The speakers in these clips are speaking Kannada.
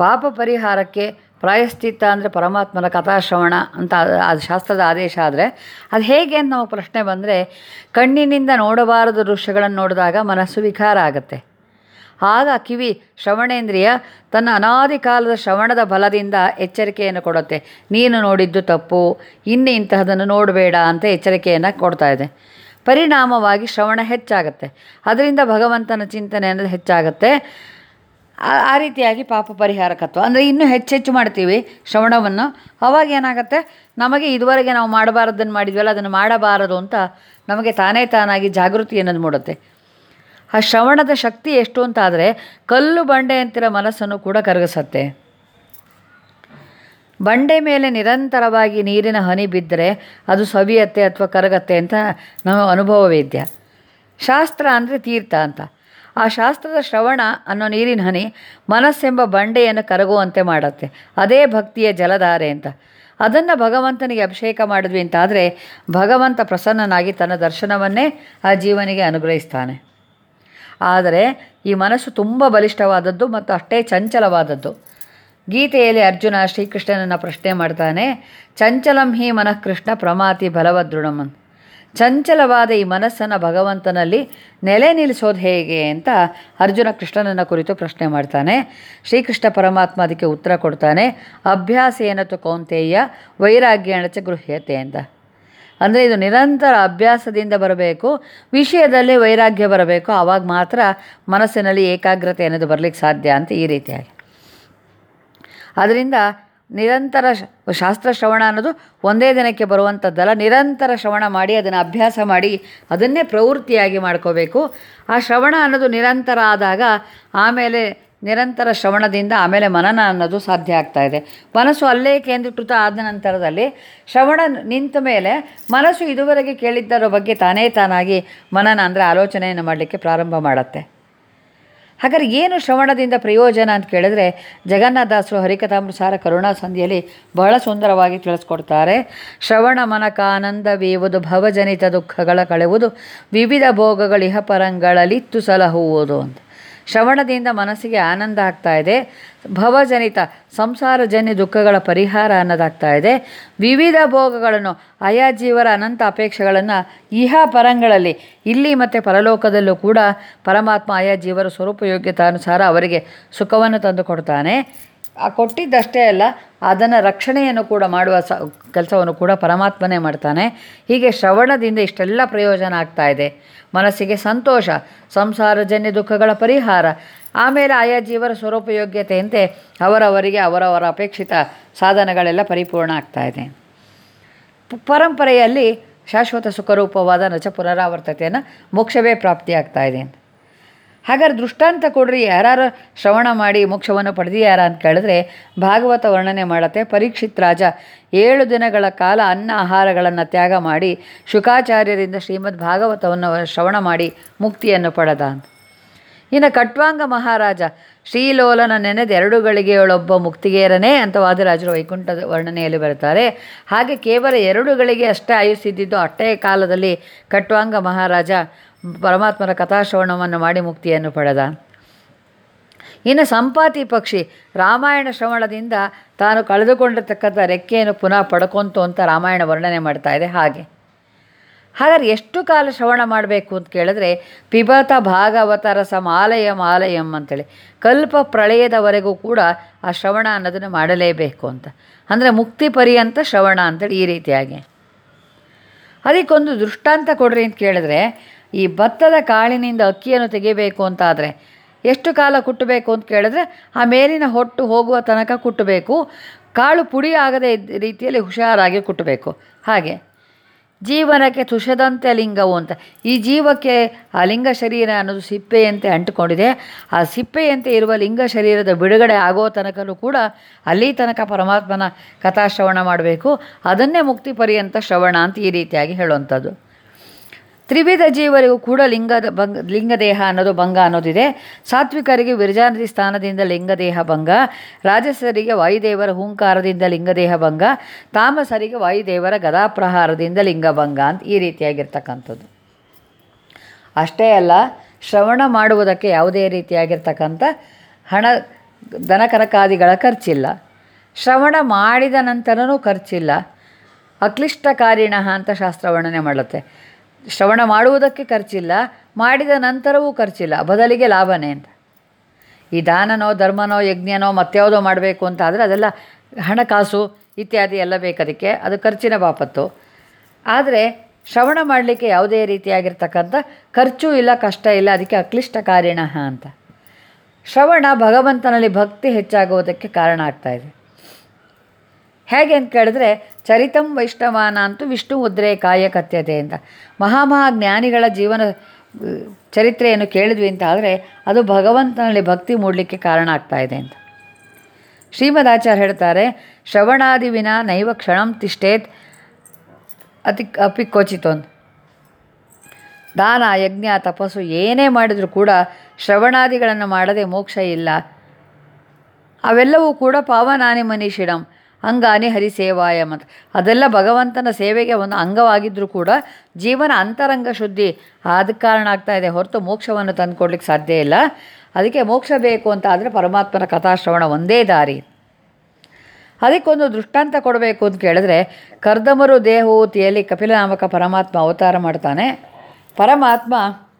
ಪಾಪ ಪರಿಹಾರಕ್ಕೆ ಪ್ರಾಯಶ್ಚಿತ್ತ ಅಂದರೆ ಪರಮಾತ್ಮನ ಕಥಾಶ್ರವಣ ಅಂತ ಅದು ಶಾಸ್ತ್ರದ ಆದೇಶ ಆದರೆ ಅದು ಹೇಗೆ ಅಂತ ನಾವು ಪ್ರಶ್ನೆ ಬಂದರೆ ಕಣ್ಣಿನಿಂದ ನೋಡಬಾರದ ದೃಶ್ಯಗಳನ್ನು ನೋಡಿದಾಗ ಮನಸ್ಸು ವಿಕಾರ ಆಗುತ್ತೆ ಆಗ ಕಿವಿ ಶ್ರವಣೇಂದ್ರಿಯ ತನ್ನ ಅನಾದಿ ಕಾಲದ ಶ್ರವಣದ ಬಲದಿಂದ ಎಚ್ಚರಿಕೆಯನ್ನು ಕೊಡುತ್ತೆ ನೀನು ನೋಡಿದ್ದು ತಪ್ಪು ಇನ್ನು ಇಂತಹದನ್ನು ನೋಡಬೇಡ ಅಂತ ಎಚ್ಚರಿಕೆಯನ್ನು ಕೊಡ್ತಾ ಇದೆ ಪರಿಣಾಮವಾಗಿ ಶ್ರವಣ ಹೆಚ್ಚಾಗುತ್ತೆ ಅದರಿಂದ ಭಗವಂತನ ಚಿಂತನೆ ಅನ್ನೋದು ಹೆಚ್ಚಾಗುತ್ತೆ ಆ- ಆ ರೀತಿಯಾಗಿ ಪಾಪ ಪರಿಹಾರಕತ್ವ ಅಂದರೆ ಇನ್ನೂ ಹೆಚ್ಚೆಚ್ಚು ಮಾಡ್ತೀವಿ ಶ್ರವಣವನ್ನು ಅವಾಗ ಏನಾಗುತ್ತೆ ನಮಗೆ ಇದುವರೆಗೆ ನಾವು ಮಾಡಬಾರದನ್ನು ಮಾಡಿದ್ವಲ್ಲ ಅದನ್ನು ಮಾಡಬಾರದು ಅಂತ ನಮಗೆ ತಾನೇ ತಾನಾಗಿ ಜಾಗೃತಿ ಅನ್ನೋದು ಮೂಡುತ್ತೆ ಆ ಶ್ರವಣದ ಶಕ್ತಿ ಎಷ್ಟು ಅಂತ ಆದರೆ ಕಲ್ಲು ಬಂಡೆ ಅಂತಿರೋ ಮನಸ್ಸನ್ನು ಕೂಡ ಕರಗಿಸತ್ತೆ ಬಂಡೆ ಮೇಲೆ ನಿರಂತರವಾಗಿ ನೀರಿನ ಹನಿ ಬಿದ್ದರೆ ಅದು ಸವಿಯತ್ತೆ ಅಥವಾ ಕರಗತ್ತೆ ಅಂತ ನಮ್ಮ ಅನುಭವ ವೇದ್ಯ ಶಾಸ್ತ್ರ ಅಂದರೆ ತೀರ್ಥ ಅಂತ ಆ ಶಾಸ್ತ್ರದ ಶ್ರವಣ ಅನ್ನೋ ನೀರಿನ ಹನಿ ಮನಸ್ಸೆಂಬ ಬಂಡೆಯನ್ನು ಕರಗುವಂತೆ ಮಾಡುತ್ತೆ ಅದೇ ಭಕ್ತಿಯ ಜಲಧಾರೆ ಅಂತ ಅದನ್ನು ಭಗವಂತನಿಗೆ ಅಭಿಷೇಕ ಮಾಡಿದ್ವಿ ಅಂತಾದರೆ ಭಗವಂತ ಪ್ರಸನ್ನನಾಗಿ ತನ್ನ ದರ್ಶನವನ್ನೇ ಆ ಜೀವನಿಗೆ ಅನುಗ್ರಹಿಸ್ತಾನೆ ಆದರೆ ಈ ಮನಸ್ಸು ತುಂಬ ಬಲಿಷ್ಠವಾದದ್ದು ಮತ್ತು ಅಷ್ಟೇ ಚಂಚಲವಾದದ್ದು ಗೀತೆಯಲ್ಲಿ ಅರ್ಜುನ ಶ್ರೀಕೃಷ್ಣನನ್ನು ಪ್ರಶ್ನೆ ಮಾಡ್ತಾನೆ ಚಂಚಲಂ ಹಿ ಮನಃ ಕೃಷ್ಣ ಪ್ರಮಾತಿ ಬಲವದೃಢಂ ಅಂತ ಚಂಚಲವಾದ ಈ ಮನಸ್ಸನ್ನು ಭಗವಂತನಲ್ಲಿ ನೆಲೆ ನಿಲ್ಲಿಸೋದು ಹೇಗೆ ಅಂತ ಅರ್ಜುನ ಕೃಷ್ಣನನ್ನು ಕುರಿತು ಪ್ರಶ್ನೆ ಮಾಡ್ತಾನೆ ಶ್ರೀಕೃಷ್ಣ ಪರಮಾತ್ಮ ಅದಕ್ಕೆ ಉತ್ತರ ಕೊಡ್ತಾನೆ ಅಭ್ಯಾಸ ಏನತ್ತು ಕೌಂತೆಯ ವೈರಾಗ್ಯಣ ಚ ಗೃಹ್ಯತೆ ಅಂತ ಅಂದರೆ ಇದು ನಿರಂತರ ಅಭ್ಯಾಸದಿಂದ ಬರಬೇಕು ವಿಷಯದಲ್ಲಿ ವೈರಾಗ್ಯ ಬರಬೇಕು ಆವಾಗ ಮಾತ್ರ ಮನಸ್ಸಿನಲ್ಲಿ ಏಕಾಗ್ರತೆ ಅನ್ನೋದು ಬರಲಿಕ್ಕೆ ಸಾಧ್ಯ ಅಂತ ಈ ರೀತಿಯಾಗಿ ಆದ್ದರಿಂದ ನಿರಂತರ ಶ- ಶಾಸ್ತ್ರ ಶ್ರವಣ ಅನ್ನೋದು ಒಂದೇ ದಿನಕ್ಕೆ ಬರುವಂಥದ್ದಲ್ಲ ನಿರಂತರ ಶ್ರವಣ ಮಾಡಿ ಅದನ್ನು ಅಭ್ಯಾಸ ಮಾಡಿ ಅದನ್ನೇ ಪ್ರವೃತ್ತಿಯಾಗಿ ಮಾಡ್ಕೋಬೇಕು ಆ ಶ್ರವಣ ಅನ್ನೋದು ನಿರಂತರ ಆದಾಗ ಆಮೇಲೆ ನಿರಂತರ ಶ್ರವಣದಿಂದ ಆಮೇಲೆ ಮನನ ಅನ್ನೋದು ಸಾಧ್ಯ ಆಗ್ತಾ ಇದೆ ಮನಸ್ಸು ಅಲ್ಲೇ ಕೇಂದ್ರೀಕೃತ ಆದ ನಂತರದಲ್ಲಿ ಶ್ರವಣ ನಿಂತ ಮೇಲೆ ಮನಸ್ಸು ಇದುವರೆಗೆ ಕೇಳಿದ್ದರ ಬಗ್ಗೆ ತಾನೇ ತಾನಾಗಿ ಮನನ ಅಂದರೆ ಆಲೋಚನೆಯನ್ನು ಮಾಡಲಿಕ್ಕೆ ಪ್ರಾರಂಭ ಮಾಡುತ್ತೆ ಹಾಗಾದ್ರೆ ಏನು ಶ್ರವಣದಿಂದ ಪ್ರಯೋಜನ ಅಂತ ಕೇಳಿದ್ರೆ ಜಗನ್ನಾಥದಾಸರು ಹರಿಕಥಾಮೃಸಾರ ಕರುಣಾ ಸಂಧಿಯಲ್ಲಿ ಬಹಳ ಸುಂದರವಾಗಿ ತಿಳಿಸ್ಕೊಡ್ತಾರೆ ಶ್ರವಣ ಮನಕಾನಂದವೇವುದು ಭವಜನಿತ ದುಃಖಗಳ ಕಳೆವುದು ವಿವಿಧ ಭೋಗಗಳಿಹ ಪರಂಗಳಲಿತ್ತು ಸಲಹುವುದು ಅಂತ ಶ್ರವಣದಿಂದ ಮನಸ್ಸಿಗೆ ಆನಂದ ಆಗ್ತಾ ಇದೆ ಭವಜನಿತ ಸಂಸಾರಜನ್ಯ ದುಃಖಗಳ ಪರಿಹಾರ ಅನ್ನೋದಾಗ್ತಾ ಇದೆ ವಿವಿಧ ಭೋಗಗಳನ್ನು ಆಯಾ ಜೀವರ ಅನಂತ ಅಪೇಕ್ಷೆಗಳನ್ನು ಇಹ ಪರಂಗಳಲ್ಲಿ ಇಲ್ಲಿ ಮತ್ತು ಪರಲೋಕದಲ್ಲೂ ಕೂಡ ಪರಮಾತ್ಮ ಆಯಾ ಜೀವರ ಸ್ವರೂಪಯೋಗ್ಯತಾನುಸಾರ ಅವರಿಗೆ ಸುಖವನ್ನು ತಂದು ಕೊಡ್ತಾನೆ ಆ ಕೊಟ್ಟಿದ್ದಷ್ಟೇ ಅಲ್ಲ ಅದನ್ನು ರಕ್ಷಣೆಯನ್ನು ಕೂಡ ಮಾಡುವ ಸ ಕೆಲಸವನ್ನು ಕೂಡ ಪರಮಾತ್ಮನೇ ಮಾಡ್ತಾನೆ ಹೀಗೆ ಶ್ರವಣದಿಂದ ಇಷ್ಟೆಲ್ಲ ಪ್ರಯೋಜನ ಆಗ್ತಾ ಇದೆ ಮನಸ್ಸಿಗೆ ಸಂತೋಷ ಸಂಸಾರಜನ್ಯ ದುಃಖಗಳ ಪರಿಹಾರ ಆಮೇಲೆ ಆಯಾ ಜೀವರ ಸ್ವರೂಪಯೋಗ್ಯತೆಯಂತೆ ಅವರವರಿಗೆ ಅವರವರ ಅಪೇಕ್ಷಿತ ಸಾಧನಗಳೆಲ್ಲ ಪರಿಪೂರ್ಣ ಆಗ್ತಾ ಇದೆ ಪ- ಪರಂಪರೆಯಲ್ಲಿ ಶಾಶ್ವತ ಸುಖರೂಪವಾದ ನಚ ಪುನರಾವರ್ತತೆಯನ್ನು ಮೋಕ್ಷವೇ ಪ್ರಾಪ್ತಿಯಾಗ್ತಾ ಇದೆ ಅಂತ ಹಾಗಾದ್ರೆ ದೃಷ್ಟಾಂತ ಕೊಡ್ರಿ ಯಾರು ಶ್ರವಣ ಮಾಡಿ ಮೋಕ್ಷವನ್ನು ಪಡೆದಿಯಾರ ಅಂತ ಕೇಳಿದ್ರೆ ಭಾಗವತ ವರ್ಣನೆ ಮಾಡುತ್ತೆ ಪರೀಕ್ಷಿತ್ ರಾಜ ಏಳು ದಿನಗಳ ಕಾಲ ಅನ್ನ ಆಹಾರಗಳನ್ನು ತ್ಯಾಗ ಮಾಡಿ ಶುಕಾಚಾರ್ಯರಿಂದ ಶ್ರೀಮದ್ ಭಾಗವತವನ್ನು ಶ್ರವಣ ಮಾಡಿ ಮುಕ್ತಿಯನ್ನು ಪಡೆದ ಅಂತ ಇನ್ನು ಕಟ್ವಾಂಗ ಮಹಾರಾಜ ಶ್ರೀಲೋಲನ ನೆನೆದ ಎರಡು ಗಳಿಗೆಯೊಳೊಬ್ಬ ಮುಕ್ತಿಗೇರನೇ ಅಂತ ವಾದಿರಾಜರು ವೈಕುಂಠದ ವರ್ಣನೆಯಲ್ಲಿ ಬರ್ತಾರೆ ಹಾಗೆ ಕೇವಲ ಎರಡು ಗಳಿಗೆ ಅಷ್ಟೇ ಆಯುಸ್ಸಿದ್ದಿದ್ದು ಅಷ್ಟೇ ಕಾಲದಲ್ಲಿ ಕಟ್ವಾಂಗ ಮಹಾರಾಜ ಪರಮಾತ್ಮನ ಕಥಾಶ್ರವಣವನ್ನು ಮಾಡಿ ಮುಕ್ತಿಯನ್ನು ಪಡೆದ ಇನ್ನು ಸಂಪಾತಿ ಪಕ್ಷಿ ರಾಮಾಯಣ ಶ್ರವಣದಿಂದ ತಾನು ಕಳೆದುಕೊಂಡಿರ್ತಕ್ಕಂಥ ರೆಕ್ಕೆಯನ್ನು ಪುನಃ ಪಡ್ಕೊಂತು ಅಂತ ರಾಮಾಯಣ ವರ್ಣನೆ ಮಾಡ್ತಾ ಇದೆ ಹಾಗೆ ಹಾಗಾದ್ರೆ ಎಷ್ಟು ಕಾಲ ಶ್ರವಣ ಮಾಡಬೇಕು ಅಂತ ಕೇಳಿದ್ರೆ ಪಿಬತ ಭಾಗವತ ರಸ ಮಾಲಯ ಮಾಲಯಂ ಅಂತೇಳಿ ಕಲ್ಪ ಪ್ರಳಯದವರೆಗೂ ಕೂಡ ಆ ಶ್ರವಣ ಅನ್ನೋದನ್ನು ಮಾಡಲೇಬೇಕು ಅಂತ ಅಂದರೆ ಮುಕ್ತಿ ಪರ್ಯಂತ ಶ್ರವಣ ಅಂತೇಳಿ ಈ ರೀತಿಯಾಗಿ ಅದಕ್ಕೊಂದು ದೃಷ್ಟಾಂತ ಕೊಡ್ರಿ ಅಂತ ಕೇಳಿದ್ರೆ ಈ ಭತ್ತದ ಕಾಳಿನಿಂದ ಅಕ್ಕಿಯನ್ನು ತೆಗಿಬೇಕು ಅಂತಾದರೆ ಎಷ್ಟು ಕಾಲ ಕುಟ್ಟಬೇಕು ಅಂತ ಕೇಳಿದ್ರೆ ಆ ಮೇಲಿನ ಹೊಟ್ಟು ಹೋಗುವ ತನಕ ಕುಟ್ಟಬೇಕು ಕಾಳು ಪುಡಿ ಆಗದೆ ಇದ್ದ ರೀತಿಯಲ್ಲಿ ಹುಷಾರಾಗಿ ಕುಟ್ಟಬೇಕು ಹಾಗೆ ಜೀವನಕ್ಕೆ ತುಷದಂತೆ ಲಿಂಗವು ಅಂತ ಈ ಜೀವಕ್ಕೆ ಆ ಲಿಂಗ ಶರೀರ ಅನ್ನೋದು ಸಿಪ್ಪೆಯಂತೆ ಅಂಟಿಕೊಂಡಿದೆ ಆ ಸಿಪ್ಪೆಯಂತೆ ಇರುವ ಲಿಂಗ ಶರೀರದ ಬಿಡುಗಡೆ ಆಗೋ ತನಕನೂ ಕೂಡ ಅಲ್ಲಿ ತನಕ ಪರಮಾತ್ಮನ ಕಥಾಶ್ರವಣ ಮಾಡಬೇಕು ಅದನ್ನೇ ಮುಕ್ತಿ ಪರ್ಯಂತ ಶ್ರವಣ ಅಂತ ಈ ರೀತಿಯಾಗಿ ಹೇಳುವಂಥದ್ದು ತ್ರಿವಿಧ ಜೀವರಿಗೂ ಕೂಡ ಲಿಂಗದ ಭಂಗ ಲಿಂಗದೇಹ ಅನ್ನೋದು ಭಂಗ ಅನ್ನೋದಿದೆ ಸಾತ್ವಿಕರಿಗೆ ವಿರಜಾನದಿ ಸ್ಥಾನದಿಂದ ಲಿಂಗದೇಹ ಭಂಗ ರಾಜಸರಿಗೆ ವಾಯುದೇವರ ಹೂಂಕಾರದಿಂದ ಲಿಂಗದೇಹ ಭಂಗ ತಾಮಸರಿಗೆ ವಾಯುದೇವರ ಗದಾಪ್ರಹಾರದಿಂದ ಲಿಂಗಭಂಗ ಅಂತ ಈ ರೀತಿಯಾಗಿರ್ತಕ್ಕಂಥದ್ದು ಅಷ್ಟೇ ಅಲ್ಲ ಶ್ರವಣ ಮಾಡುವುದಕ್ಕೆ ಯಾವುದೇ ರೀತಿಯಾಗಿರ್ತಕ್ಕಂಥ ಹಣ ದನಕನಕಾದಿಗಳ ಖರ್ಚಿಲ್ಲ ಶ್ರವಣ ಮಾಡಿದ ನಂತರನೂ ಖರ್ಚಿಲ್ಲ ಅಕ್ಲಿಷ್ಟಕಾರಿಣ ಅಂತ ಶಾಸ್ತ್ರ ವರ್ಣನೆ ಮಾಡುತ್ತೆ ಶ್ರವಣ ಮಾಡುವುದಕ್ಕೆ ಖರ್ಚಿಲ್ಲ ಮಾಡಿದ ನಂತರವೂ ಖರ್ಚಿಲ್ಲ ಬದಲಿಗೆ ಲಾಭನೇ ಅಂತ ಈ ದಾನನೋ ಧರ್ಮನೋ ಯಜ್ಞನೋ ಮತ್ಯಾವುದೋ ಮಾಡಬೇಕು ಅಂತ ಆದರೆ ಅದೆಲ್ಲ ಹಣಕಾಸು ಇತ್ಯಾದಿ ಎಲ್ಲ ಬೇಕದಕ್ಕೆ ಅದು ಖರ್ಚಿನ ಬಾಪತ್ತು ಆದರೆ ಶ್ರವಣ ಮಾಡಲಿಕ್ಕೆ ಯಾವುದೇ ರೀತಿಯಾಗಿರ್ತಕ್ಕಂಥ ಖರ್ಚು ಇಲ್ಲ ಕಷ್ಟ ಇಲ್ಲ ಅದಕ್ಕೆ ಅಕ್ಲಿಷ್ಟಕಾರಿಣ ಅಂತ ಶ್ರವಣ ಭಗವಂತನಲ್ಲಿ ಭಕ್ತಿ ಹೆಚ್ಚಾಗುವುದಕ್ಕೆ ಕಾರಣ ಆಗ್ತಾ ಇದೆ ಹೇಗೆ ಅಂತ ಕೇಳಿದ್ರೆ ಚರಿತಂ ವೈಷ್ಣವಾನ ಅಂತೂ ವಿಷ್ಣು ಮುದ್ರೆ ಕಾಯಕತ್ಯತೆ ಅಂತ ಮಹಾಮಹಾ ಜ್ಞಾನಿಗಳ ಜೀವನ ಅಹ್, ಚರಿತ್ರೆಯನ್ನು ಕೇಳಿದ್ವಿ ಅಂತ ಆದರೆ ಅದು ಭಗವಂತನಲ್ಲಿ ಭಕ್ತಿ ಮೂಡಲಿಕ್ಕೆ ಕಾರಣ ಆಗ್ತಾ ಇದೆ ಅಂತ ಶ್ರೀಮದಾಚಾರ್ಯ ಹೇಳ್ತಾರೆ ಶ್ರವಣಾದಿ ವಿನ ನೈವ ಕ್ಷಣಂ ತಿಷ್ಟೇತ್ ಅತಿ ಅಪಿ ಕ್ವಚಿತೊಂದು ದಾನ ಯಜ್ಞ ತಪಸ್ಸು ಏನೇ ಮಾಡಿದರೂ ಕೂಡ ಶ್ರವಣಾದಿಗಳನ್ನು ಮಾಡದೆ ಮೋಕ್ಷ ಇಲ್ಲ ಅವೆಲ್ಲವೂ ಕೂಡ ಪಾವನಾನಿ ಮನೀಷಿಣಂ ಅಂಗಾನಿ ಹರಿಸೇವಾಯಂ ಅಂತ ಅದೆಲ್ಲ ಭಗವಂತನ ಸೇವೆಗೆ ಒಂದು ಅಂಗವಾಗಿದ್ದರೂ ಕೂಡ ಜೀವನ ಅಂತರಂಗ ಶುದ್ಧಿ ಆದ ಕಾರಣ ಆಗ್ತಾ ಇದೆ ಹೊರತು ಮೋಕ್ಷವನ್ನು ತಂದುಕೊಡ್ಲಿಕ್ಕೆ ಸಾಧ್ಯ ಇಲ್ಲ ಅದಕ್ಕೆ ಮೋಕ್ಷ ಬೇಕು ಅಂತ ಆದರೆ ಪರಮಾತ್ಮನ ಕಥಾಶ್ರವಣ ಒಂದೇ ದಾರಿ ಅದಕ್ಕೊಂದು ದೃಷ್ಟಾಂತ ಕೊಡಬೇಕು ಅಂತ ಕೇಳಿದ್ರೆ ಕರ್ದಮರು ದೇಹೂತಿಯಲ್ಲಿ ಕಪಿಲನಾಮಕ ಪರಮಾತ್ಮ ಅವತಾರ ಮಾಡ್ತಾನೆ ಪರಮಾತ್ಮ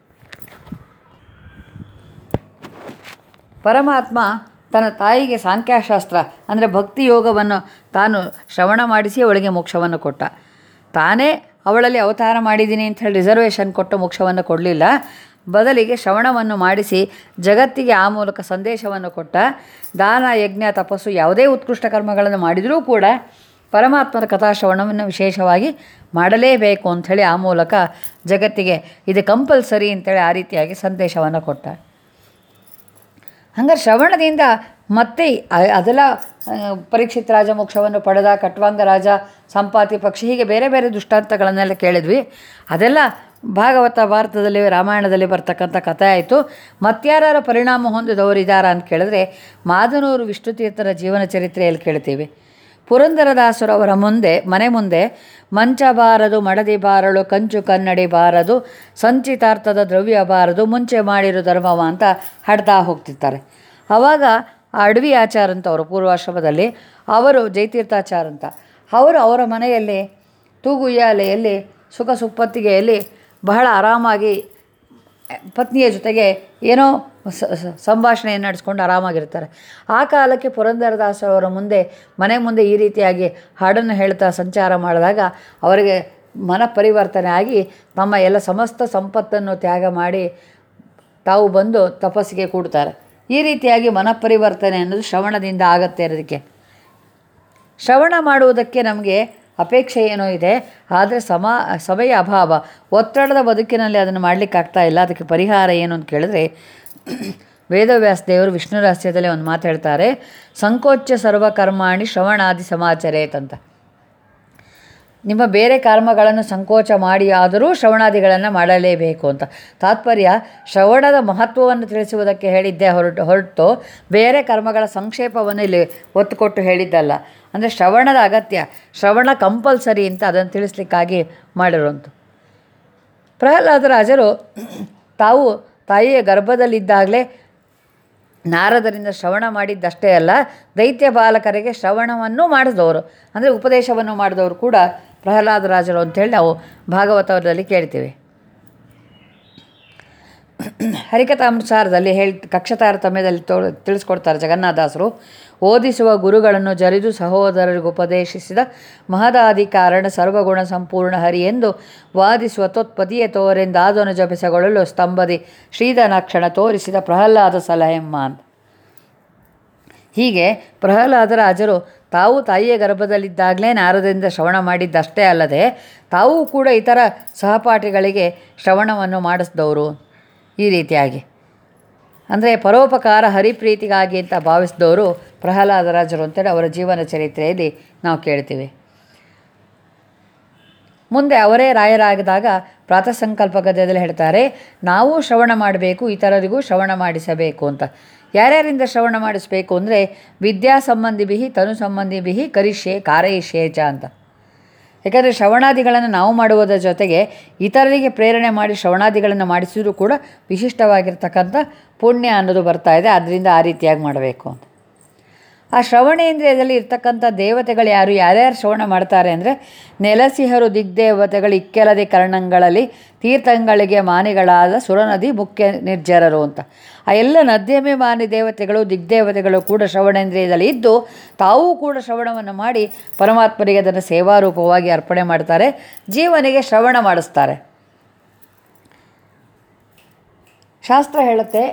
ಪರಮಾತ್ಮ ತನ್ನ ತಾಯಿಗೆ ಸಾಂಖ್ಯಶಾಸ್ತ್ರ ಅಂದರೆ ಭಕ್ತಿ ಯೋಗವನ್ನು ತಾನು ಶ್ರವಣ ಮಾಡಿಸಿ ಅವಳಿಗೆ ಮೋಕ್ಷವನ್ನು ಕೊಟ್ಟ ತಾನೇ ಅವಳಲ್ಲಿ ಅವತಾರ ಮಾಡಿದ್ದೀನಿ ಅಂತ ಹೇಳಿ ರಿಸರ್ವೇಷನ್ ಕೊಟ್ಟು ಮೋಕ್ಷವನ್ನು ಕೊಡಲಿಲ್ಲ ಬದಲಿಗೆ ಶ್ರವಣವನ್ನು ಮಾಡಿಸಿ ಜಗತ್ತಿಗೆ ಆ ಮೂಲಕ ಸಂದೇಶವನ್ನು ಕೊಟ್ಟ ದಾನ ಯಜ್ಞ ತಪಸ್ಸು ಯಾವುದೇ ಉತ್ಕೃಷ್ಟ ಕರ್ಮಗಳನ್ನು ಮಾಡಿದರೂ ಕೂಡ ಪರಮಾತ್ಮನ ಕಥಾಶ್ರವಣವನ್ನು ವಿಶೇಷವಾಗಿ ಮಾಡಲೇಬೇಕು ಅಂಥೇಳಿ ಆ ಮೂಲಕ ಜಗತ್ತಿಗೆ ಇದು ಕಂಪಲ್ಸರಿ ಅಂತೇಳಿ ಆ ರೀತಿಯಾಗಿ ಸಂದೇಶವನ್ನು ಕೊಟ್ಟ ಹಂಗಾರೆ ಶ್ರವಣದಿಂದ ಮತ್ತೆ ಅ- ಅದೆಲ್ಲ ಆ, ಪರೀಕ್ಷಿತ್ ರಾಜ ಮೋಕ್ಷವನ್ನು ಪಡೆದ ಕಟ್ವಾಂಗ ರಾಜ ಸಂಪಾತಿ ಪಕ್ಷಿ ಹೀಗೆ ಬೇರೆ ಬೇರೆ ದೃಷ್ಟಾಂತಗಳನ್ನೆಲ್ಲ ಕೇಳಿದ್ವಿ ಅದೆಲ್ಲ ಭಾಗವತ ಭಾರತದಲ್ಲಿ ರಾಮಾಯಣದಲ್ಲಿ ಬರ್ತಕ್ಕಂಥ ಕಥೆ ಆಯಿತು ಮತ್ಯಾರ ಪರಿಣಾಮ ಹೊಂದಿದವರು ಇದ್ದಾರಾ ಅಂತ ಕೇಳಿದ್ರೆ ಮಾದನೂರು ವಿಷ್ಣುತೀರ್ಥರ ಜೀವನ ಚರಿತ್ರೆಯಲ್ಲಿ ಕೇಳ್ತೀವಿ ಪುರಂದರದಾಸರು ಅವರ ಮುಂದೆ ಮನೆ ಮುಂದೆ ಮಂಚ ಬಾರದು ಮಡದಿ ಬಾರಳು ಕಂಚು ಕನ್ನಡಿ ಬಾರದು ಸಂಚಿತಾರ್ಥದ ದ್ರವ್ಯ ಬಾರದು ಮುಂಚೆ ಮಾಡಿರೋ ಧರ್ಮವ ಅಂತ ಹಾಡ್ತಾ ಹೋಗ್ತಿರ್ತಾರೆ ಆವಾಗ ಆ ಅಡವಿ ಆಚಾರ ಅಂತ ಅವರು ಪೂರ್ವಾಶ್ರಮದಲ್ಲಿ ಅವರು ಜಯತೀರ್ಥಾಚಾರ ಅಂತ ಅವರು ಅವರ ಮನೆಯಲ್ಲಿ ತೂಗುಯ್ಯಾಲೆಯಲ್ಲಿ ಸುಖ ಸುಪ್ಪತ್ತಿಗೆಯಲ್ಲಿ ಬಹಳ ಆರಾಮಾಗಿ ಪತ್ನಿಯ ಜೊತೆಗೆ ಏನೋ ಸ- ಸ- ಸಂಭಾಷಣೆಯನ್ನು ನಡೆಸ್ಕೊಂಡು ಆರಾಮಾಗಿರ್ತಾರೆ ಆ ಕಾಲಕ್ಕೆ ಪುರಂದರದಾಸರವರ ಮುಂದೆ ಮನೆ ಮುಂದೆ ಈ ರೀತಿಯಾಗಿ ಹಾಡನ್ನು ಹೇಳ್ತಾ ಸಂಚಾರ ಮಾಡಿದಾಗ ಅವರಿಗೆ ಮನ ಪರಿವರ್ತನೆ ಆಗಿ ತಮ್ಮ ಎಲ್ಲ ಸಮಸ್ತ ಸಂಪತ್ತನ್ನು ತ್ಯಾಗ ಮಾಡಿ ತಾವು ಬಂದು ತಪಸ್ಸಿಗೆ ಕೂಡ್ತಾರೆ ಈ ರೀತಿಯಾಗಿ ಮನಪರಿವರ್ತನೆ ಅನ್ನೋದು ಶ್ರವಣದಿಂದ ಆಗತ್ತೆ ಅನ್ನೋದಕ್ಕೆ ಶ್ರವಣ ಮಾಡುವುದಕ್ಕೆ ನಮಗೆ ಅಪೇಕ್ಷೆ ಏನೋ ಇದೆ ಆದರೆ ಸಮ ಸಮಯ ಅಭಾವ ಒತ್ತಡದ ಬದುಕಿನಲ್ಲಿ ಅದನ್ನು ಮಾಡಲಿಕ್ಕೆ ಆಗ್ತಾ ಇಲ್ಲ ಅದಕ್ಕೆ ಪರಿಹಾರ ಏನು ಅಂತ ಕೇಳಿದ್ರೆ ವೇದವ್ಯಾಸ ದೇವರು ವಿಷ್ಣು ರಹಸ್ಯದಲ್ಲಿ ಒಂದು ಮಾತು ಹೇಳ್ತಾರೆ ಸಂಕೋಚ ಸರ್ವಕರ್ಮಾಣಿ ಶ್ರವಣಾದಿ ಸಮಾಚರೇತ್ ಅಂತ ನಿಮ್ಮ ಬೇರೆ ಕರ್ಮಗಳನ್ನು ಸಂಕೋಚ ಮಾಡಿ ಆದರೂ ಶ್ರವಣಾದಿಗಳನ್ನು ಮಾಡಲೇಬೇಕು ಅಂತ ತಾತ್ಪರ್ಯ ಶ್ರವಣದ ಮಹತ್ವವನ್ನು ತಿಳಿಸುವುದಕ್ಕೆ ಹೇಳಿದ್ದೆ ಹೊರಟು ಹೊರತು ಬೇರೆ ಕರ್ಮಗಳ ಸಂಕ್ಷೇಪವನ್ನು ಇಲ್ಲಿ ಒತ್ತು ಕೊಟ್ಟು ಹೇಳಿದ್ದಲ್ಲ ಅಂದರೆ ಶ್ರವಣದ ಅಗತ್ಯ ಶ್ರವಣ ಕಂಪಲ್ಸರಿ ಅಂತ ಅದನ್ನು ತಿಳಿಸ್ಲಿಕ್ಕಾಗಿ ಮಾಡಿರುವಂಥ ಪ್ರಹ್ಲಾದರಾಜರು ತಾವು ತಾಯಿಯ ಗರ್ಭದಲ್ಲಿದ್ದಾಗಲೇ ನಾರದರಿಂದ ಶ್ರವಣ ಮಾಡಿದ್ದಷ್ಟೇ ಅಲ್ಲ ದೈತ್ಯ ಬಾಲಕರಿಗೆ ಶ್ರವಣವನ್ನು ಮಾಡಿದವರು ಅಂದರೆ ಉಪದೇಶವನ್ನು ಮಾಡಿದವರು ಕೂಡ ಪ್ರಹ್ಲಾದರಾಜರು ಅಂತೇಳಿ ನಾವು ಭಾಗವತದಲ್ಲಿ ಕೇಳ್ತೀವಿ ಹರಿಕಥಾಮೃತಸಾರದಲ್ಲಿ ಹೇಳಿ ಕಕ್ಷತಾರತಮ್ಯದಲ್ಲಿ ತೋ ತಿಳಿಸ್ಕೊಡ್ತಾರೆ ಜಗನ್ನಾಥದಾಸರು ಓದಿಸುವ ಗುರುಗಳನ್ನು ಜರಿದು ಸಹೋದರರಿಗೆ ಉಪದೇಶಿಸಿದ ಮಹದಾದಿ ಕಾರಣ ಸರ್ವಗುಣ ಸಂಪೂರ್ಣ ಹರಿ ಎಂದು ವಾದಿಸುವ ತೊತ್ಪತಿಯ ತೋರೆಂದಾದನು ಜಪಿಸಗೊಳ್ಳಲು ಸ್ತಂಭದಿ ಶ್ರೀಧನಾಕ್ಷಣ ತೋರಿಸಿದ ಪ್ರಹ್ಲಾದ ಸಲಹೆಮ್ಮ ಅಂತ ಹೀಗೆ ಪ್ರಹ್ಲಾದರಾಜರು ತಾವು ತಾಯಿಯ ಗರ್ಭದಲ್ಲಿದ್ದಾಗಲೇ ನಾರದರಿಂದ ಶ್ರವಣ ಮಾಡಿದ್ದಷ್ಟೇ ಅಲ್ಲದೆ ತಾವೂ ಕೂಡ ಇತರ ಸಹಪಾಠಿಗಳಿಗೆ ಶ್ರವಣವನ್ನು ಮಾಡಿಸಿದವರು ಈ ರೀತಿಯಾಗಿ ಅಂದರೆ ಪರೋಪಕಾರ ಹರಿಪ್ರೀತಿಗಾಗಿ ಅಂತ ಭಾವಿಸಿದವರು ಪ್ರಹ್ಲಾದರಾಜರು ಅಂತೇಳಿ ಅವರ ಜೀವನ ಚರಿತ್ರೆಯಲ್ಲಿ ನಾವು ಕೇಳ್ತೀವಿ ಮುಂದೆ ಅವರೇ ರಾಯರಾಗಿದಾಗ ಪ್ರಾತಃಸಂಕಲ್ಪ ಗದ್ಯದಲ್ಲಿ ಹೇಳ್ತಾರೆ ನಾವು ಶ್ರವಣ ಮಾಡಬೇಕು ಇತರರಿಗೂ ಶ್ರವಣ ಮಾಡಿಸಬೇಕು ಅಂತ ಯಾರ್ಯಾರಿಂದ ಶ್ರವಣ ಮಾಡಿಸಬೇಕು ಅಂದರೆ ವಿದ್ಯಾ ಸಂಬಂಧಿ ತನು ಸಂಬಂಧಿ ಕರಿಷ್ಯೆ ಕಾರಯಿಷ್ಯೆ ಚ ಅಂತ ಯಾಕಂದರೆ ಶ್ರವಣಾದಿಗಳನ್ನು ನಾವು ಮಾಡುವುದರ ಜೊತೆಗೆ ಇತರರಿಗೆ ಪ್ರೇರಣೆ ಮಾಡಿ ಶ್ರವಣಾದಿಗಳನ್ನು ಮಾಡಿಸಿದರೂ ಕೂಡ ವಿಶಿಷ್ಟವಾಗಿರ್ತಕ್ಕಂಥ ಪುಣ್ಯ ಅನ್ನೋದು ಬರ್ತಾ ಇದೆ ಅದರಿಂದ ಆ ರೀತಿಯಾಗಿ ಮಾಡಬೇಕು ಅಂತ ಆ ಶ್ರವಣೇಂದ್ರಿಯದಲ್ಲಿ ಇರ್ತಕ್ಕಂಥ ದೇವತೆಗಳು ಯಾರು ಯಾರ್ಯಾರು ಶ್ರವಣ ಮಾಡ್ತಾರೆ ಅಂದರೆ ನೆಲಸಿಹರು ದಿಗ್ದೇವತೆಗಳು ಇಕ್ಕೆಲದಿ ಕರ್ಣಗಳಲ್ಲಿ ತೀರ್ಥಂಗಳಿಗೆ ಮಾನಿಗಳಾದ ಸುರನದಿ ಮುಖ್ಯ ನಿರ್ಜರರು ಅಂತ ಆ ಎಲ್ಲ ನದ್ಯಭಿಮಾನಿ ದೇವತೆಗಳು ದಿಗ್ದೇವತೆಗಳು ಕೂಡ ಶ್ರವಣೇಂದ್ರಿಯದಲ್ಲಿ ಇದ್ದು ತಾವೂ ಕೂಡ ಶ್ರವಣವನ್ನು ಮಾಡಿ ಪರಮಾತ್ಮನಿಗೆ ಅದನ್ನು ಸೇವಾರೂಪವಾಗಿ ಅರ್ಪಣೆ ಮಾಡ್ತಾರೆ ಜೀವನಿಗೆ ಶ್ರವಣ ಮಾಡಿಸ್ತಾರೆ ಶಾಸ್ತ್ರ ಹೇಳುತ್ತೆ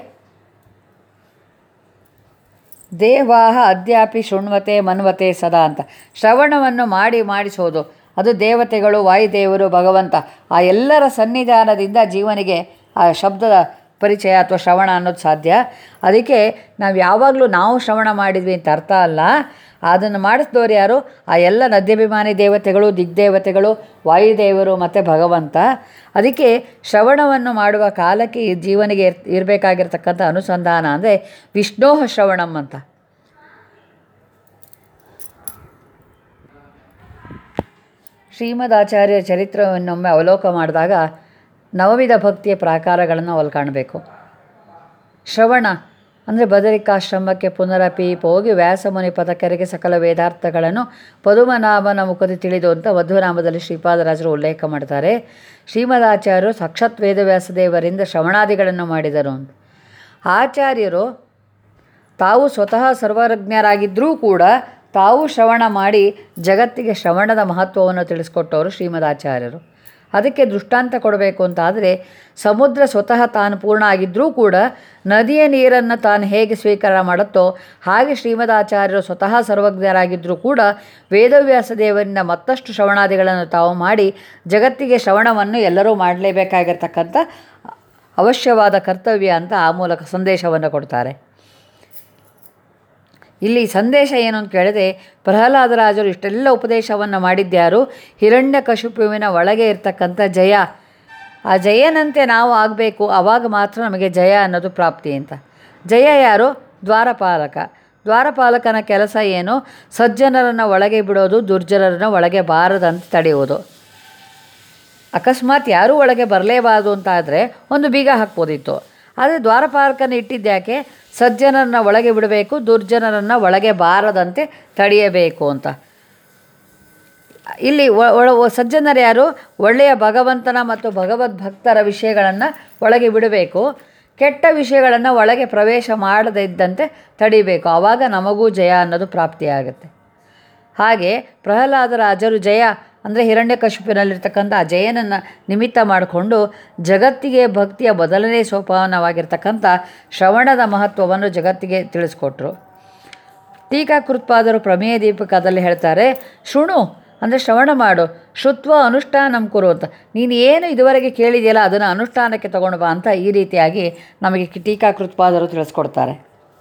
ದೇವಾಹ ಅದ್ಯಾಪಿ ಶೃಣ್ವತೆ ಮನ್ವತೆ ಸದಾ ಅಂತ ಶ್ರವಣವನ್ನು ಮಾಡಿ ಮಾಡಿಸೋದು ಅದು ದೇವತೆಗಳು ವಾಯುದೇವರು ಭಗವಂತ ಆ ಎಲ್ಲರ ಸನ್ನಿಧಾನದಿಂದ ಜೀವನಿಗೆ ಆ ಶಬ್ದದ ಪರಿಚಯ ಅಥವಾ ಶ್ರವಣ ಅನ್ನೋದು ಸಾಧ್ಯ ಅದಕ್ಕೆ ನಾವು ಯಾವಾಗಲೂ ನಾವು ಶ್ರವಣ ಮಾಡಿದ್ವಿ ಅಂತ ಅರ್ಥ ಅಲ್ಲ ಅದನ್ನು ಮಾಡಿಸಿದವರು ಯಾರು ಆ ಎಲ್ಲ ನದ್ಯಾಭಿಮಾನಿ ದೇವತೆಗಳು ದಿಗ್ದೇವತೆಗಳು ವಾಯುದೇವರು ಮತ್ತು ಭಗವಂತ ಅದಕ್ಕೆ ಶ್ರವಣವನ್ನು ಮಾಡುವ ಕಾಲಕ್ಕೆ ಈ ಜೀವನಿಗೆ ಇರ್ ಇರಬೇಕಾಗಿರ್ತಕ್ಕಂಥ ಅನುಸಂಧಾನ ಅಂದರೆ ವಿಷ್ಣೋಹ ಶ್ರವಣಂ ಅಂತ ಶ್ರೀಮದಾಚಾರ್ಯ ಚರಿತ್ರವನ್ನೊಮ್ಮೆ ಅವಲೋಕ ಮಾಡಿದಾಗ ನವವಿಧ ಭಕ್ತಿಯ ಪ್ರಾಕಾರಗಳನ್ನು ಅಲ್ಲಿ ಕಾಣಬೇಕು ಶ್ರವಣ ಅಂದರೆ ಬದರಿಕಾಶ್ರಮಕ್ಕೆ ಪುನರಪಿ ಹೋಗಿ ವ್ಯಾಸಮುನಿ ಪದಕರಿಗೆ ಸಕಲ ವೇದಾರ್ಥಗಳನ್ನು ಪದುಮನಾಭನ ಮುಖದ ತಿಳಿದು ಅಂತ ಮಧ್ವನಾಮದಲ್ಲಿ ಶ್ರೀಪಾದರಾಜರು ಉಲ್ಲೇಖ ಮಾಡ್ತಾರೆ ಶ್ರೀಮದಾಚಾರ್ಯರು ಸಾಕ್ಷಾತ್ ವೇದವ್ಯಾಸದೇವರಿಂದ ಶ್ರವಣಾದಿಗಳನ್ನು ಮಾಡಿದರು ಅಂತ ಆಚಾರ್ಯರು ತಾವು ಸ್ವತಃ ಸರ್ವಜ್ಞರಾಗಿದ್ದರೂ ಕೂಡ ತಾವು ಶ್ರವಣ ಮಾಡಿ ಜಗತ್ತಿಗೆ ಶ್ರವಣದ ಮಹತ್ವವನ್ನು ತಿಳಿಸ್ಕೊಟ್ಟವರು ಶ್ರೀಮದಾಚಾರ್ಯರು ಅದಕ್ಕೆ ದೃಷ್ಟಾಂತ ಕೊಡಬೇಕು ಅಂತಾದರೆ ಸಮುದ್ರ ಸ್ವತಃ ತಾನು ಪೂರ್ಣ ಆಗಿದ್ದರೂ ಕೂಡ ನದಿಯ ನೀರನ್ನು ತಾನು ಹೇಗೆ ಸ್ವೀಕಾರ ಮಾಡುತ್ತೋ ಹಾಗೆ ಶ್ರೀಮದಾಚಾರ್ಯರು ಸ್ವತಃ ಸರ್ವಜ್ಞರಾಗಿದ್ದರೂ ಕೂಡ ವೇದವ್ಯಾಸ ದೇವರಿಂದ ಮತ್ತಷ್ಟು ಶ್ರವಣಾದಿಗಳನ್ನು ತಾವು ಮಾಡಿ ಜಗತ್ತಿಗೆ ಶ್ರವಣವನ್ನು ಎಲ್ಲರೂ ಮಾಡಲೇಬೇಕಾಗಿರ್ತಕ್ಕಂಥ ಅವಶ್ಯವಾದ ಕರ್ತವ್ಯ ಅಂತ ಆ ಮೂಲಕ ಸಂದೇಶವನ್ನು ಕೊಡ್ತಾರೆ ಇಲ್ಲಿ ಸಂದೇಶ ಏನು ಅಂತ ಕೇಳಿದ್ರೆ ಪ್ರಹ್ಲಾದರಾಜರು ಇಷ್ಟೆಲ್ಲ ಉಪದೇಶವನ್ನು ಮಾಡಿದ್ಯಾರು ಹಿರಣ್ಯ ಕಶುಪುವಿನ ಒಳಗೆ ಇರ್ತಕ್ಕಂಥ ಜಯ ಆ ಜಯನಂತೆ ನಾವು ಆಗಬೇಕು ಆವಾಗ ಮಾತ್ರ ನಮಗೆ ಜಯ ಅನ್ನೋದು ಪ್ರಾಪ್ತಿ ಅಂತ ಜಯ ಯಾರು ದ್ವಾರಪಾಲಕ ದ್ವಾರಪಾಲಕನ ಕೆಲಸ ಏನು ಸಜ್ಜನರನ್ನು ಒಳಗೆ ಬಿಡೋದು ದುರ್ಜನರನ್ನು ಒಳಗೆ ಬಾರದಂತೆ ತಡೆಯುವುದು ಅಕಸ್ಮಾತ್ ಯಾರೂ ಒಳಗೆ ಬರಲೇಬಾರದು ಅಂತ ಆದರೆ ಒಂದು ಬೀಗ ಹಾಕ್ಬೋದಿತ್ತು ಆದರೆ ದ್ವಾರಪಾಲಕನ ಇಟ್ಟಿದ್ದ್ಯಾಕೆ ಸಜ್ಜನರನ್ನ ಒಳಗೆ ಬಿಡಬೇಕು ದುರ್ಜನರನ್ನು ಒಳಗೆ ಬಾರದಂತೆ ತಡೆಯಬೇಕು ಅಂತ ಇಲ್ಲಿ ಒ- ಒಳ ಒ- ಸಜ್ಜನರು ಯಾರು ಒಳ್ಳೆಯ ಭಗವಂತನ ಮತ್ತು ಭಗವದ್ ಭಕ್ತರ ವಿಷಯಗಳನ್ನು ಒಳಗೆ ಬಿಡಬೇಕು ಕೆಟ್ಟ ವಿಷಯಗಳನ್ನು ಒಳಗೆ ಪ್ರವೇಶ ಮಾಡದೇ ಇದ್ದಂತೆ ತಡಿಬೇಕು ಆವಾಗ ನಮಗೂ ಜಯ ಅನ್ನೋದು ಪ್ರಾಪ್ತಿಯಾಗುತ್ತೆ ಹಾಗೆ ಪ್ರಹ್ಲಾದರಾಜರು ಜಯ ಅಂದರೆ ಹಿರಣ್ಯಕಶಿಪಿನಲ್ಲಿರ್ತಕ್ಕಂಥ ಆ ಜಯನನ್ನು ನಿಮಿತ್ತ ಮಾಡಿಕೊಂಡು ಜಗತ್ತಿಗೆ ಭಕ್ತಿಯ ಮೊದಲನೇ ಸೋಪಾನವಾಗಿರ್ತಕ್ಕಂಥ ಶ್ರವಣದ ಮಹತ್ವವನ್ನು ಜಗತ್ತಿಗೆ ತಿಳಿಸ್ಕೊಟ್ರು ಟೀಕಾಕೃತ್ಪಾದರು ಪ್ರಮೇಯ ದೀಪಕದಲ್ಲಿ ಹೇಳ್ತಾರೆ ಶೃಣು ಅಂದರೆ ಶ್ರವಣ ಮಾಡು ಶುತ್ವ ಅನುಷ್ಠಾನಂ ಕುರು ಅಂತ ನೀನು ಏನು ಇದುವರೆಗೆ ಕೇಳಿದೆಯಲ್ಲ ಅದನ್ನು ಅನುಷ್ಠಾನಕ್ಕೆ ತಗೊಂಡು ಬಾ ಅಂತ ಈ ರೀತಿಯಾಗಿ ನಮಗೆ ಕಿ- ಟೀಕಾಕೃತ್ಪಾದರು ತಿಳಿಸ್ಕೊಡ್ತಾರೆ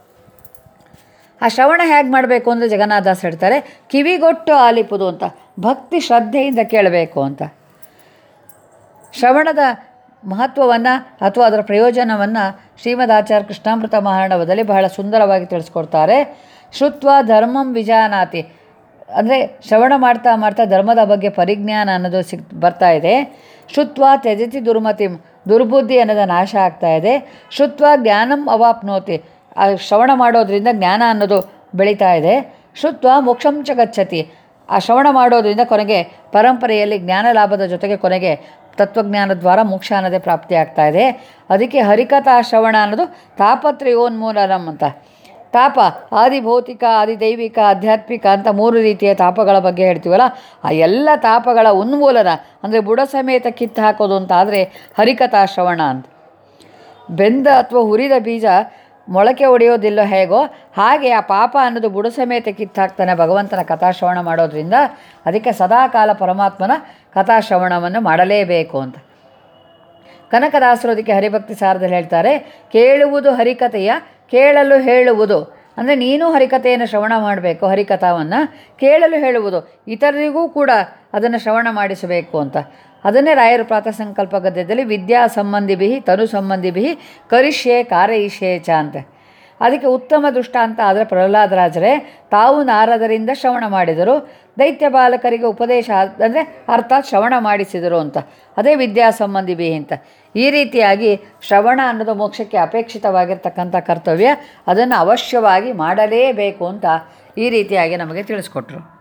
ಆ ಶ್ರವಣ ಹೇಗೆ ಮಾಡಬೇಕು ಅಂದರೆ ಜಗನ್ನಾಥದಾಸ್ ಹೇಳ್ತಾರೆ ಕಿವಿಗೊಟ್ಟು ಆಲಿಪುದು ಅಂತ ಭಕ್ತಿ ಶ್ರದ್ಧೆಯಿಂದ ಕೇಳಬೇಕು ಅಂತ ಶ್ರವಣದ ಮಹತ್ವವನ್ನು ಅಥವಾ ಅದರ ಪ್ರಯೋಜನವನ್ನು ಶ್ರೀಮದ್ ಆಚಾರ್ಯ ಕೃಷ್ಣಾಮೃತ ಮಹಾರ್ಣವದಲ್ಲಿ ಬಹಳ ಸುಂದರವಾಗಿ ತಿಳಿಸ್ಕೊಡ್ತಾರೆ ಶ್ರುತ್ವ ಧರ್ಮಂ ವಿಜಾನಾತಿ ಅಂದರೆ ಶ್ರವಣ ಮಾಡ್ತಾ ಮಾಡ್ತಾ ಧರ್ಮದ ಬಗ್ಗೆ ಪರಿಜ್ಞಾನ ಅನ್ನೋದು ಸಿಗ್ ಬರ್ತಾ ಇದೆ ಶ್ರುತ್ವ ತ್ಯಜತಿ ದುರ್ಮತಿ ದುರ್ಬುದ್ಧಿ ಅನ್ನೋದು ನಾಶ ಆಗ್ತಾ ಇದೆ ಶ್ರುತ್ವ ಜ್ಞಾನಂ ಅವಾಪ್ನೋತಿ ಆ ಶ್ರವಣ ಮಾಡೋದ್ರಿಂದ ಜ್ಞಾನ ಅನ್ನೋದು ಬೆಳೀತಾ ಇದೆ ಶ್ರುತ್ವ ಮೋಕ್ಷಂ ಚ ಗಚ್ಚತಿ ಆ ಶ್ರವಣ ಮಾಡೋದ್ರಿಂದ ಕೊನೆಗೆ ಪರಂಪರೆಯಲ್ಲಿ ಜ್ಞಾನ ಲಾಭದ ಜೊತೆಗೆ ಕೊನೆಗೆ ತತ್ವಜ್ಞಾನ ದ್ವಾರ ಮೋಕ್ಷ ಅನ್ನೋದೇ ಪ್ರಾಪ್ತಿ ಆಗ್ತಾ ಇದೆ ಅದಕ್ಕೆ ಹರಿಕಥಾ ಶ್ರವಣ ಅನ್ನೋದು ತಾಪತ್ರಯೋನ್ಮೂಲನಂ ಅಂತ ತಾಪ ಆದಿ ಭೌತಿಕ ಆದಿ ದೈವಿಕ ಆಧ್ಯಾತ್ಮಿಕ ಅಂತ ಮೂರು ರೀತಿಯ ತಾಪಗಳ ಬಗ್ಗೆ ಹೇಳ್ತೀವಲ್ಲ ಆ ಎಲ್ಲ ತಾಪಗಳ ಉನ್ಮೂಲನ ಅಂದರೆ ಬುಡ ಸಮೇತ ಕಿತ್ತು ಹಾಕೋದು ಅಂತ ಆದರೆ ಹರಿಕಥಾ ಶ್ರವಣ ಅಂತ ಬೆಂದ ಅಥವಾ ಹುರಿದ ಬೀಜ ಮೊಳಕೆ ಒಡೆಯೋದಿಲ್ಲ ಹೇಗೋ ಹಾಗೆ ಆ ಪಾಪ ಅನ್ನೋದು ಬುಡ ಸಮೇತ ಕಿತ್ತಾಕ್ತಾನೆ ಭಗವಂತನ ಕಥಾಶ್ರವಣ ಮಾಡೋದ್ರಿಂದ ಅದಕ್ಕೆ ಸದಾಕಾಲ ಪರಮಾತ್ಮನ ಕಥಾಶ್ರವಣವನ್ನು ಮಾಡಲೇಬೇಕು ಅಂತ ಕನಕದಾಸರು ಅದಕ್ಕೆ ಹರಿಭಕ್ತಿ ಸಾರದಲ್ಲಿ ಹೇಳ್ತಾರೆ ಕೇಳುವುದು ಹರಿಕಥೆಯ ಕೇಳಲು ಹೇಳುವುದು ಅಂದರೆ ನೀನು ಹರಿಕಥೆಯನ್ನು ಶ್ರವಣ ಮಾಡಬೇಕು ಹರಿಕಥಾವನ್ನು ಕೇಳಲು ಹೇಳುವುದು ಇತರರಿಗೂ ಕೂಡ ಅದನ್ನು ಶ್ರವಣ ಮಾಡಿಸಬೇಕು ಅಂತ ಅದನ್ನೇ ರಾಯರು ಪ್ರಾತಃ ಸಂಕಲ್ಪ ಗದ್ಯದಲ್ಲಿ ವಿದ್ಯಾ ಸಂಬಂಧಿಭಿ ತನು ಸಂಬಂಧಿಭಿ ಕರಿಷ್ಯೆ ಕಾರಯಿಷ್ಯೆ ಚ ಅಂತ ಅದಕ್ಕೆ ಉತ್ತಮ ದೃಷ್ಟಾಂತ ಆದರೆ ಪ್ರಹ್ಲಾದರಾಜರೇ ತಾವು ನಾರದರಿಂದ ಶ್ರವಣ ಮಾಡಿದರು ದೈತ್ಯ ಬಾಲಕರಿಗೆ ಉಪದೇಶ ಅಂದರೆ ಅರ್ಥಾತ್ ಶ್ರವಣ ಮಾಡಿಸಿದರು ಅಂತ ಅದೇ ವಿದ್ಯಾ ಸಂಬಂಧಿಭಿ ಅಂತ ಈ ರೀತಿಯಾಗಿ ಶ್ರವಣ ಅನ್ನೋದು ಮೋಕ್ಷಕ್ಕೆ ಅಪೇಕ್ಷಿತವಾಗಿರ್ತಕ್ಕಂಥ ಕರ್ತವ್ಯ ಅದನ್ನು ಅವಶ್ಯವಾಗಿ ಮಾಡಲೇಬೇಕು ಅಂತ ಈ ರೀತಿಯಾಗಿ ನಮಗೆ ತಿಳಿಸ್ಕೊಟ್ರು